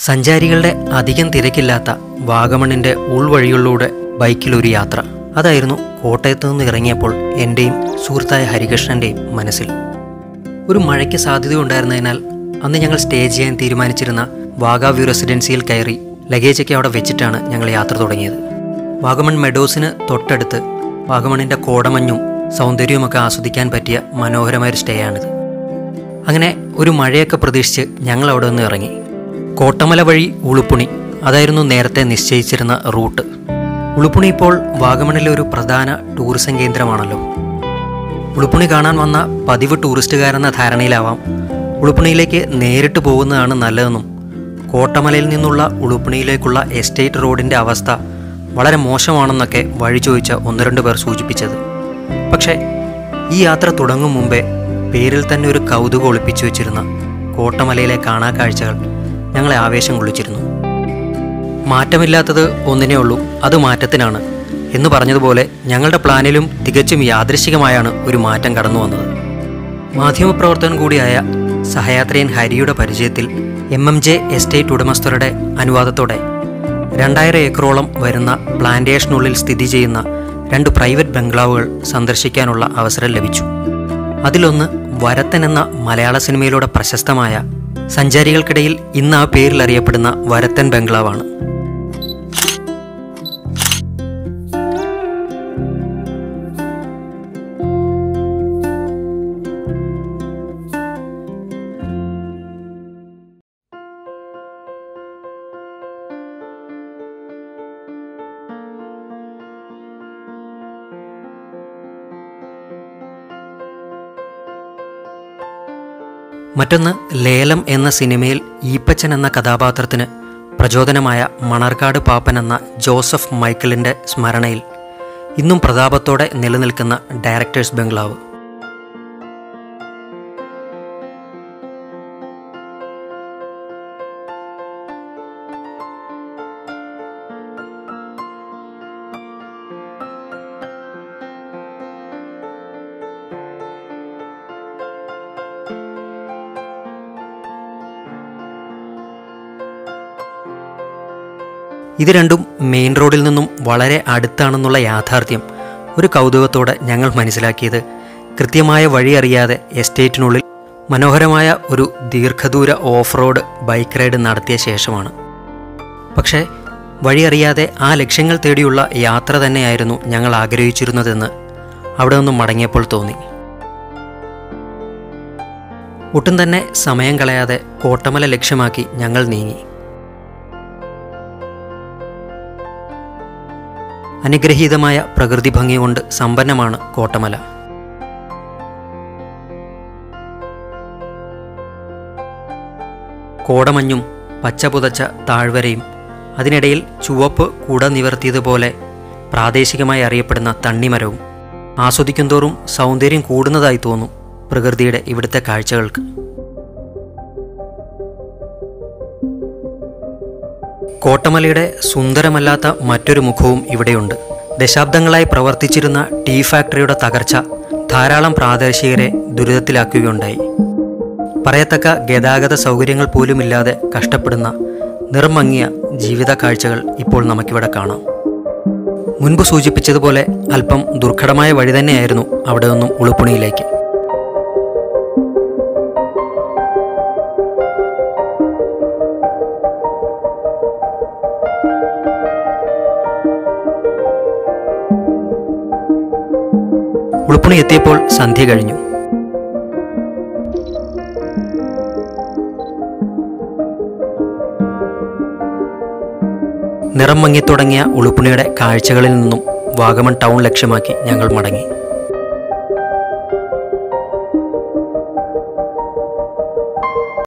സഞ്ചാരികളുടെ അധികം തിരക്കില്ലാത്ത വാഗമണിൻ്റെ ഉൾവഴികളിലൂടെ ബൈക്കിലൊരു യാത്ര അതായിരുന്നു കോട്ടയത്തു നിന്ന് ഇറങ്ങിയപ്പോൾ എൻ്റെയും സുഹൃത്തായ ഹരികൃഷ്ണൻ്റെയും മനസ്സിൽ ഒരു മഴയ്ക്ക് സാധ്യതയുണ്ടായിരുന്നതിനാൽ അന്ന് ഞങ്ങൾ സ്റ്റേ ചെയ്യാൻ തീരുമാനിച്ചിരുന്ന വാഗാവ്യൂ റെസിഡൻസിയിൽ കയറി ലഗേജൊക്കെ അവിടെ വെച്ചിട്ടാണ് ഞങ്ങൾ യാത്ര തുടങ്ങിയത് വാഗമൺ മെഡോസിന് തൊട്ടടുത്ത് വാഗമണിൻ്റെ കോടമഞ്ഞും സൗന്ദര്യവുമൊക്കെ ആസ്വദിക്കാൻ പറ്റിയ മനോഹരമായൊരു സ്റ്റേ ആണിത് അങ്ങനെ ഒരു മഴയൊക്കെ പ്രതീക്ഷിച്ച് ഞങ്ങൾ അവിടെ നിന്ന് ഇറങ്ങി കോട്ടമല വഴി ഉളുപ്പുണി അതായിരുന്നു നേരത്തെ നിശ്ചയിച്ചിരുന്ന റൂട്ട് ഉളുപ്പുണി ഇപ്പോൾ വാഗമണിലെ ഒരു പ്രധാന ടൂറിസം കേന്ദ്രമാണല്ലോ ഉളുപ്പുണി കാണാൻ വന്ന പതിവ് ടൂറിസ്റ്റുകാരെന്ന ധാരണയിലാവാം ഉളുപ്പുണിയിലേക്ക് നേരിട്ട് പോകുന്നതാണ് നല്ലതെന്നും കോട്ടമലയിൽ നിന്നുള്ള ഉളുപ്പുണിയിലേക്കുള്ള എസ്റ്റേറ്റ് റോഡിൻ്റെ അവസ്ഥ വളരെ മോശമാണെന്നൊക്കെ വഴി ചോദിച്ച ഒന്ന് രണ്ട് പേർ സൂചിപ്പിച്ചത് പക്ഷേ ഈ യാത്ര തുടങ്ങും മുമ്പേ പേരിൽ തന്നെ ഒരു കൗതുകം ഒളിപ്പിച്ചു വെച്ചിരുന്ന കോട്ടമലയിലെ കാണാക്കാഴ്ചകൾ ഞങ്ങളെ ആവേശം കൊള്ളിച്ചിരുന്നു മാറ്റമില്ലാത്തത് ഒന്നിനേ ഉള്ളൂ അത് മാറ്റത്തിനാണ് എന്ന് പറഞ്ഞതുപോലെ ഞങ്ങളുടെ പ്ലാനിലും തികച്ചും യാദൃശികമായാണ് ഒരു മാറ്റം കടന്നു വന്നത് മാധ്യമപ്രവർത്തകൻ കൂടിയായ സഹയാത്രിയൻ ഹരിയുടെ പരിചയത്തിൽ എം എം ജെ എസ്റ്റേറ്റ് ഉടമസ്ഥരുടെ അനുവാദത്തോടെ രണ്ടായിരം ഏക്കറോളം വരുന്ന പ്ലാന്റേഷനുള്ളിൽ സ്ഥിതി ചെയ്യുന്ന രണ്ട് പ്രൈവറ്റ് ബംഗ്ലാവുകൾ സന്ദർശിക്കാനുള്ള അവസരം ലഭിച്ചു അതിലൊന്ന് വരത്തൻ എന്ന മലയാള സിനിമയിലൂടെ പ്രശസ്തമായ സഞ്ചാരികൾക്കിടയിൽ ഇന്ന് ആ പേരിൽ അറിയപ്പെടുന്ന വരത്തൻ ബംഗ്ലാവാണ് മറ്റൊന്ന് ലേലം എന്ന സിനിമയിൽ ഈപ്പച്ചൻ എന്ന കഥാപാത്രത്തിന് പ്രചോദനമായ മണർക്കാട് പാപ്പൻ എന്ന ജോസഫ് മൈക്കിളിൻ്റെ സ്മരണയിൽ ഇന്നും പ്രതാപത്തോടെ നിലനിൽക്കുന്ന ഡയറക്ടേഴ്സ് ബംഗ്ലാവ് ഇത് രണ്ടും മെയിൻ റോഡിൽ നിന്നും വളരെ അടുത്താണെന്നുള്ള യാഥാർത്ഥ്യം ഒരു കൗതുകത്തോടെ ഞങ്ങൾ മനസ്സിലാക്കിയത് കൃത്യമായ വഴി അറിയാതെ എസ്റ്റേറ്റിനുള്ളിൽ മനോഹരമായ ഒരു ദീർഘദൂര ഓഫ് റോഡ് ബൈക്ക് റൈഡ് നടത്തിയ ശേഷമാണ് പക്ഷേ വഴിയറിയാതെ ആ ലക്ഷ്യങ്ങൾ തേടിയുള്ള യാത്ര തന്നെയായിരുന്നു ഞങ്ങൾ ആഗ്രഹിച്ചിരുന്നതെന്ന് അവിടെ നിന്നും മടങ്ങിയപ്പോൾ തോന്നി ഒട്ടും തന്നെ സമയം കളയാതെ കോട്ടമല ലക്ഷ്യമാക്കി ഞങ്ങൾ നീങ്ങി അനുഗ്രഹീതമായ പ്രകൃതി ഭംഗി കൊണ്ട് സമ്പന്നമാണ് കോട്ടമല കോടമഞ്ഞും പച്ചപുതച്ച താഴ്വരയും അതിനിടയിൽ ചുവപ്പ് കുട നിവർത്തിയതുപോലെ പ്രാദേശികമായി അറിയപ്പെടുന്ന തണ്ണിമരവും ആസ്വദിക്കുന്തോറും സൗന്ദര്യം കൂടുന്നതായി തോന്നും പ്രകൃതിയുടെ ഇവിടുത്തെ കാഴ്ചകൾക്ക് കോട്ടമലയുടെ സുന്ദരമല്ലാത്ത മറ്റൊരു മുഖവും ഇവിടെയുണ്ട് ദശാബ്ദങ്ങളായി പ്രവർത്തിച്ചിരുന്ന ടീ ഫാക്ടറിയുടെ തകർച്ച ധാരാളം പ്രാദേശികരെ ദുരിതത്തിലാക്കുകയുണ്ടായി പറയത്തക്ക ഗതാഗത സൗകര്യങ്ങൾ പോലുമില്ലാതെ കഷ്ടപ്പെടുന്ന നിർമങ്ങിയ ജീവിത കാഴ്ചകൾ ഇപ്പോൾ നമുക്കിവിടെ കാണാം മുൻപ് സൂചിപ്പിച്ചതുപോലെ അല്പം ദുർഘടമായ വഴി തന്നെയായിരുന്നു അവിടെ നിന്നും ഉളുപ്പുണിയിലേക്ക് ഉളുപ്പുണി എത്തിയപ്പോൾ സന്ധ്യ കഴിഞ്ഞു നിറം മങ്ങിത്തുടങ്ങിയ ഉളുപ്പുണിയുടെ കാഴ്ചകളിൽ നിന്നും വാഗമൺ ടൗൺ ലക്ഷ്യമാക്കി ഞങ്ങൾ മടങ്ങി